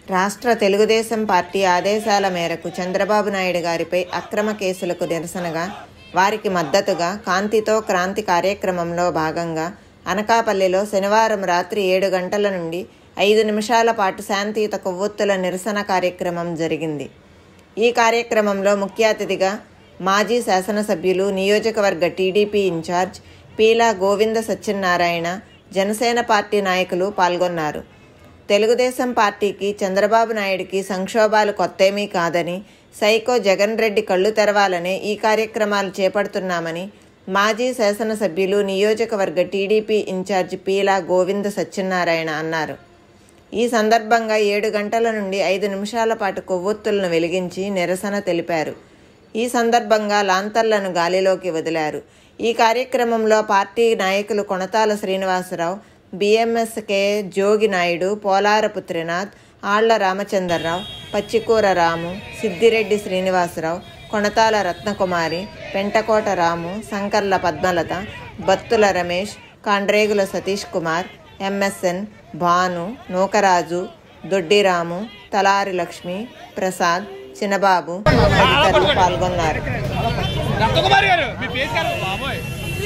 రాష్ట్ర తెలుగుదేశం పార్టీ ఆదేశాల మేరకు చంద్రబాబు నాయుడు గారిపై అక్రమ కేసులకు నిరసనగా వారికి మద్దతుగా కాంతితో క్రాంతి కార్యక్రమంలో భాగంగా అనకాపల్లిలో శనివారం రాత్రి ఏడు గంటల నుండి ఐదు నిమిషాల పాటు శాంతియుత కొవ్వొత్తుల నిరసన కార్యక్రమం జరిగింది ఈ కార్యక్రమంలో ముఖ్య అతిథిగా మాజీ శాసనసభ్యులు నియోజకవర్గ టీడీపీ ఇన్ఛార్జ్ పీలా గోవింద సత్యనారాయణ జనసేన పార్టీ నాయకులు పాల్గొన్నారు తెలుగుదేశం పార్టీకి చంద్రబాబు నాయుడికి సంక్షోభాలు కొత్తేమీ కాదని సైకో జగన్ రెడ్డి కళ్ళు తెరవాలనే ఈ కార్యక్రమాలు చేపడుతున్నామని మాజీ శాసనసభ్యులు నియోజకవర్గ టీడీపీ ఇన్ఛార్జ్ పీలా గోవింద సత్యనారాయణ అన్నారు ఈ సందర్భంగా ఏడు గంటల నుండి ఐదు నిమిషాల పాటు కొవ్వొత్తులను వెలిగించి నిరసన తెలిపారు ఈ సందర్భంగా లాంతర్లను గాలిలోకి వదిలారు ఈ కార్యక్రమంలో పార్టీ నాయకులు కొణతాల శ్రీనివాసరావు బిఎంఎస్కే జోగి నాయుడు పోలారపు త్రినాథ్ ఆళ్ల రామచంద్రరావు పచ్చికూర రాము సిద్దిరెడ్డి శ్రీనివాసరావు కొణతాల రత్నకుమారి పెంటకోట రాము సంకర్ల పద్మలత బత్తుల రమేష్ కాండ్రేగుల సతీష్ కుమార్ ఎంఎస్ఎన్ భాను నూకరాజు దొడ్డిరాము తలారి లక్ష్మి ప్రసాద్ చిన్నబాబు తదితరులు పాల్గొన్నారు రత్నకుమారి గారు మీ పేరు గారు బాబోయ్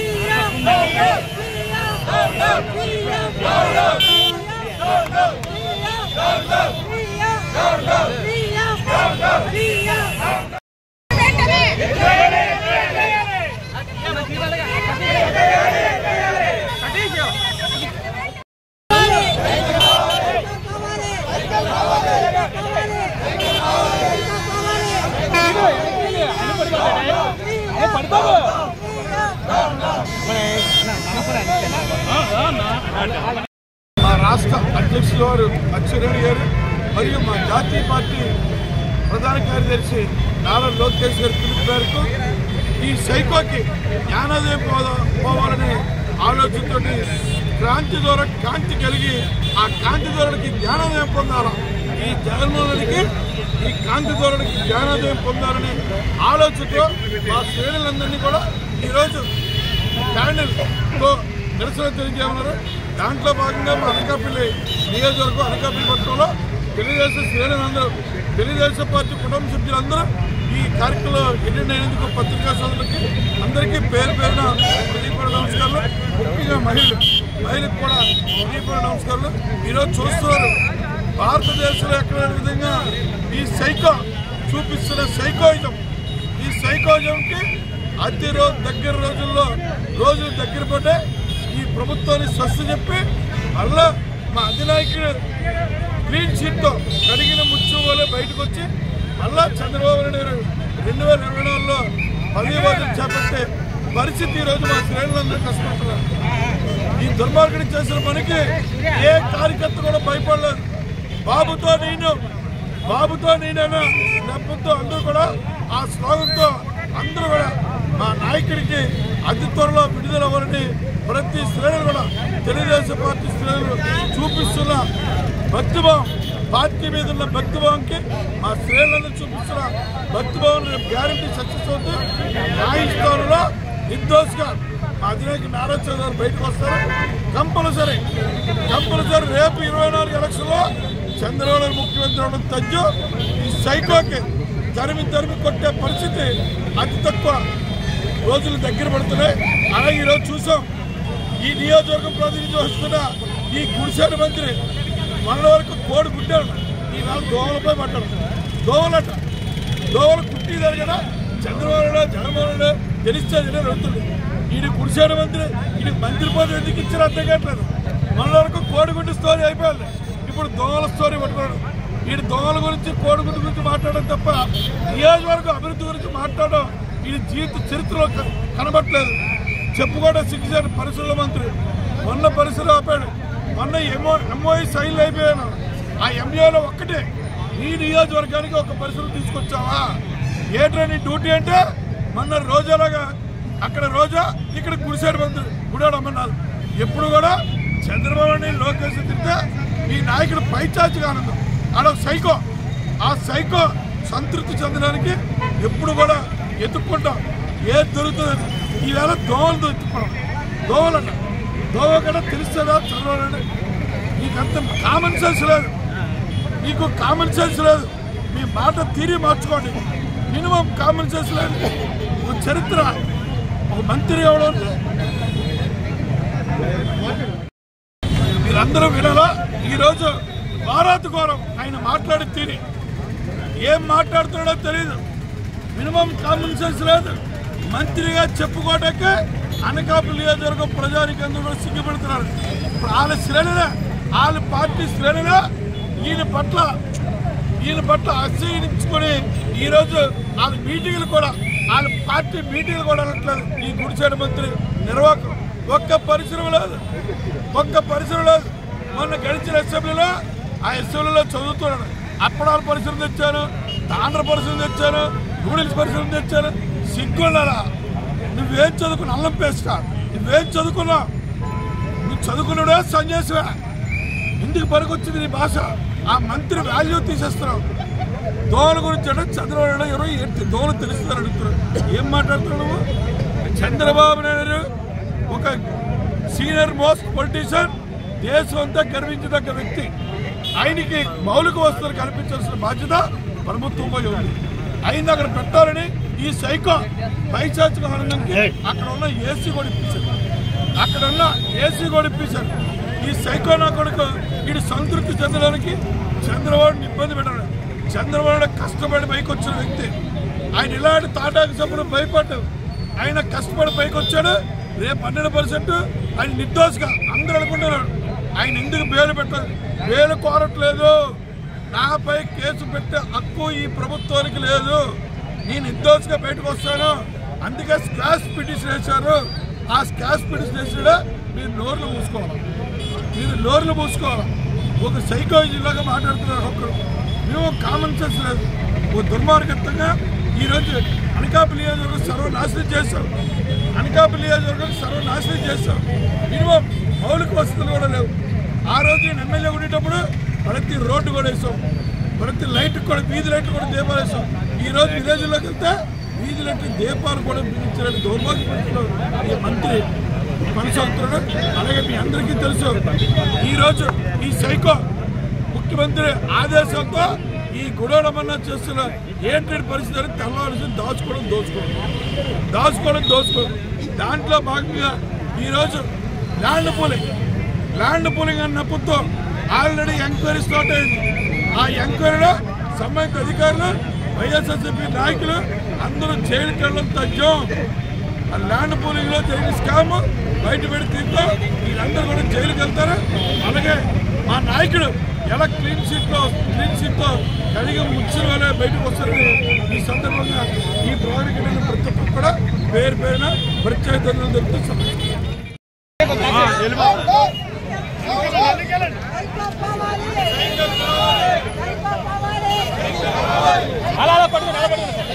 పడిపోవు మా రాష్ట్ర అధ్యక్షులు వారు అచ్చెరెడ్డి గారు మరియు మా జాతీయ పార్టీ ప్రధాన కార్యదర్శి నారా లోకేష్ గారి పిలుపు మేరకు ఈ సైకోకి జ్ఞానోదయం పోదా- పోవాలనే ఆలోచనతో క్రాంతి ద్వారా కాంతి కలిగి ఆ కాంతి ధోరణికి జ్ఞానోదయం పొందాలా ఈ జగన్మోహన్కి ఈ కాంతి ధోరణికి జ్ఞానోదయం పొందాలనే ఆలోచనతో మా శ్రేణులందరినీ కూడా ఈరోజు క్యాండిల్తో నిరసన తెలియజేయమన్నారు దాంట్లో భాగంగా మా అనకాపల్లి నియోజకవర్గం అనకాపల్లి పట్టణంలో తెలుగుదేశం శ్రేణులందరూ తెలుగుదేశం పార్టీ కుటుంబ సభ్యులందరూ ఈ కార్యక్రమంలో అటెండ్ అయినందుకు పత్రికా సోదరులకి అందరికీ పేరు పేరున హృదయపూర్వ నమస్కారాలు ముఖ్యంగా మహిళలు మహిళలకు కూడా హృదయపూర్వ నమస్కారాలు ఈరోజు చూస్తున్నారు భారతదేశంలో ఎక్కడ లేని విధంగా ఈ సైకో చూపిస్తున్న సైకోయిజం ఈ సైకోజంకి అతి రోజు దగ్గర రోజుల్లో రోజులు దగ్గర పడ్డే ఈ ప్రభుత్వాన్ని స్వస్థ చెప్పి మళ్ళా మా అధినాయకుడు క్లీన్ షీట్తో కడిగిన ముచ్చు వల్ల బయటకు వచ్చి మళ్ళా చంద్రబాబు నాయుడు గారు రెండు వేల ఇరవై నాలుగులో పదవి రోజులు చేపట్టే పరిస్థితి ఈ రోజు మా శ్రేణులందరూ కష్టపడుతున్నారు ఈ దుర్మార్గుడు చేసిన పనికి ఏ కార్యకర్త కూడా భయపడలేదు బాబుతో నేను బాబుతో నేనైనా నెప్పంతో అందరూ కూడా ఆ స్లోగన్తో అందరూ కూడా మా నాయకుడికి అతి త్వరలో విడుదల అవ్వాలని ప్రతి శ్రేణులు కూడా తెలుగుదేశం పార్టీ శ్రేణులు చూపిస్తున్న భక్తిభావం పార్టీ మీద ఉన్న భక్తిభావంకి మా శ్రేణులను చూపిస్తున్న భక్తిభావం రేపు గ్యారంటీ సక్సెస్ అవుతుంది న్యాయస్థానంలో నిర్దోషిగా మా అధినాయకు నారా చంద్రబాబు బయటకు వస్తారు కంపల్సరీ కంపల్సరీ రేపు ఇరవై నాలుగు ఎలక్షన్లో చంద్రబాబు నాయుడు ముఖ్యమంత్రి అవడం తజ్జు ఈ సైకోకి తరిమి తరిమి కొట్టే పరిస్థితి అతి తక్కువ రోజులు దగ్గర పడుతున్నాయి అలాగే ఈరోజు చూసాం ఈ నియోజకవర్గం ప్రాతినిధ్యం వస్తున్న ఈ గుడిసేడు మంత్రి మన వరకు కోడి గుడ్డాడు ఈ నాలుగు దోమలపై పడ్డాడు దోమలట దోమలు కుట్టిదారు కదా చంద్రబాబు నాయుడు జగన్మోహన్ రెడ్డి గెలిస్తే అడుగుతుంది ఈయన గుడిసేడు మంత్రి ఈయన మంత్రి పదవి ఎందుకు ఇచ్చారు అర్థం కావట్లేదు మన వరకు కోడిగుడ్డు స్టోరీ అయిపోయింది ఇప్పుడు దోమల స్టోరీ పట్టుకున్నాడు ఈయన దోమల గురించి కోడిగుడ్డు గురించి మాట్లాడడం తప్ప నియోజకవర్గం అభివృద్ధి గురించి మాట్లాడడం ఈయన జీవిత చరిత్రలో క- కనబట్టలేదు చెప్పుకోవడం సిగ్గుచారు పరిశ్రమల మంత్రి మొన్న పరిశ్రమ ఆపాడు మొన్న ఎంఓ ఎంఓఈ సైన్ అయిపోయాను ఆ ఎంఏలో ఒక్కటే నీ నియోజకవర్గానికి ఒక పరిశ్రమ తీసుకొచ్చావా ఏంట్రా నీ డ్యూటీ అంటే మొన్న రోజాలాగా అక్కడ రోజా ఇక్కడ గుడిసాడు మంత్రి గుడాడు అమ్మన్నారు ఎప్పుడు కూడా చంద్రబాబు నాయుడు లోకేష్ తింటే ఈ నాయకుడు పైచాచిగా ఆనందం ఆడొక సైకో ఆ సైకో సంతృప్తి చెందడానికి ఎప్పుడు కూడా ఎత్తుక్కుంటాం ఏది దొరుకుతుంది ఈవేళ దోమలు ఎత్తుకోవడం దోమలట దోమ కూడా తెలుస్తుందా చదవాలని నీకంత కామన్ సెన్స్ లేదు మీకు కామన్ సెన్స్ లేదు మీ మాట తీరి మార్చుకోండి మినిమం కామన్ సెన్స్ లేదు ఒక చరిత్ర ఒక మంత్రి ఎవడం మీరందరూ వినాలా ఈరోజు భారత్ గౌరవం ఆయన మాట్లాడి తీరి ఏం మాట్లాడుతున్నాడో తెలియదు మినిమం కామన్ సెన్స్ లేదు మంత్రిగా చెప్పుకోవటానికి అనకాపల్లి నియోజకవర్గం ప్రజానికి అందరూ కూడా సిగ్గుపడుతున్నారు ఇప్పుడు వాళ్ళ శ్రేణిలో వాళ్ళ పార్టీ శ్రేణిలో ఈయన పట్ల ఈయన పట్ల అసహించుకొని ఈరోజు వాళ్ళ మీటింగ్లు కూడా వాళ్ళ పార్టీ మీటింగ్లు కూడా అనట్లేదు ఈ గుడిచేడు మంత్రి నిర్వాహకం ఒక్క పరిశ్రమ లేదు ఒక్క పరిశ్రమ లేదు మొన్న గడిచిన అసెంబ్లీలో ఆ అసెంబ్లీలో చదువుతున్నాడు అప్పడాల పరిశ్రమ తెచ్చారు తాండ్ర పరిశ్రమ తెచ్చారు నూడిల్స్ పరిశ్రమ తెచ్చారు సిగ్గున్నారా నువ్వేం చదువుకున్నా అల్లం పేస్ట నువ్వేం చదువుకున్నావు నువ్వు చదువుకున్నాడే సన్యాసివే ఎందుకు పనికొచ్చింది నీ భాష ఆ మంత్రి వాల్యూ తీసేస్తున్నావు దోల గురించి అంటే చంద్రబాబు ఇరవై ఏంటి దోల తెలుస్తుందని అడుగుతున్నాడు ఏం మాట్లాడుతున్నావు నువ్వు చంద్రబాబు నాయుడు ఒక సీనియర్ మోస్ట్ పొలిటీషియన్ దేశం అంతా గర్వించదగ్గ వ్యక్తి ఆయనకి మౌలిక వస్తువులు కల్పించాల్సిన బాధ్యత ప్రభుత్వంపై ఉంది ఆయన అక్కడ పెట్టాలని ఈ సైకో పైచాచిక ఆనందంకి అక్కడ ఉన్న ఏసీ కూడా ఇప్పించారు అక్కడ ఉన్న ఏసీ కూడా ఇప్పించారు ఈ సైకో నా కొడుకు వీడు సంతృప్తి చెందడానికి చంద్రబాబుని ఇబ్బంది పెట్టాడు చంద్రబాబు కష్టపడి పైకి వచ్చిన వ్యక్తి ఆయన ఇలాంటి తాటాకు చప్పుడు భయపడ్డు ఆయన కష్టపడి పైకి వచ్చాడు రేపు పన్నెండు పర్సెంట్ ఆయన నిర్దోషిగా అందరూ అనుకుంటున్నాడు ఆయన ఎందుకు బేలు పెట్టాలి బేలు కోరట్లేదు నాపై కేసు పెట్టే హక్కు ఈ ప్రభుత్వానికి లేదు నేను నిర్దోషిగా బయటకు వస్తాను అందుకే స్కాష్ పిటిషన్ వేశారు ఆ స్కాష్ పిటిషన్ వేసాడు మీరు నోర్లు మూసుకోవాలి మీరు నోర్లు మూసుకోవాలి ఒక సైకాలజీలాగా మాట్లాడుతున్నారు ఒక్కరు మేము కామన్ సెన్స్ లేదు ఒక దుర్మార్గత్వంగా ఈరోజు అనకాపల్లి నియోజకవర్గం సర్వనాశనం చేశాం అనకాపల్లి నియోజకవర్గం సర్వనాశనం చేశాం మినిమం మౌలిక వసతులు కూడా లేవు ఆ రోజు నేను ఎమ్మెల్యే ఉండేటప్పుడు ప్రతి రోడ్డు కూడా వేసాం ప్రతి లైట్ కూడా వీధి లైట్ కూడా దీపాలు వేసాం ఈ రోజు విలేజ్లోకి వెళ్తే వీధి లైట్ దీపాలు కూడా బిగించడానికి దౌర్భాగ్య పరిస్థితిలో ఈ మంత్రి కొనసాగుతున్నాడు అలాగే మీ అందరికీ తెలుసు ఈ రోజు ఈ సైకో ముఖ్యమంత్రి ఆదేశాలతో ఈ గుడవడమన్నా చేస్తున్న ఏంటి పరిస్థితి అని తెల్లవాల్సి దాచుకోవడం దోచుకోవడం దాచుకోవడం దోచుకోవడం దాంట్లో భాగంగా ఈరోజు ల్యాండ్ పూలింగ్ ల్యాండ్ పూలింగ్ అన్న నెపంతో ఆల్రెడీ ఎంక్వైరీ స్టార్ట్ అయింది ఆ ఎంక్వైరీలో సంబంధిత అధికారులు వైఎస్ఆర్సీపీ నాయకులు అందరూ జైలుకి వెళ్ళడం తథ్యం ఆ ల్యాండ్ పూలింగ్ లో జరిగిన స్కామ్ బయట పెడి తీర్థం వీళ్ళందరూ కూడా జైలుకి వెళ్తారు అలాగే మా నాయకుడు ఎలా క్లీన్ షీట్ లో క్లీన్ షీట్ తో కలిగి ముచ్చిన వాళ్ళే బయటకు వస్తారని ఈ సందర్భంగా ఈ ప్రాజెక్టు ప్రతి ఒక్కరు కూడా పేరు పేరున ప్రత్యేక ధన్యవాదాలు తెలుపుతూ సమర్పిస్తున్నాను. అలా అలా పట్టుకుని అలా పట్టుకుని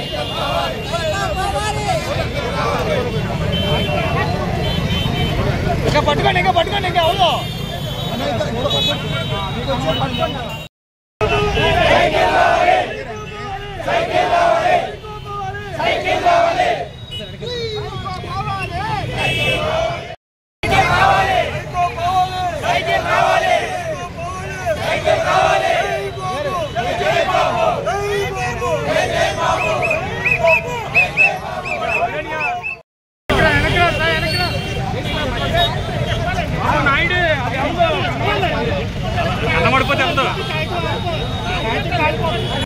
ఇంకా పట్టుకోండి ఇంకా పట్టుకోండి ఇంకా అవును నాయుడు అది అన్నం పడిపోతే వెళ్తా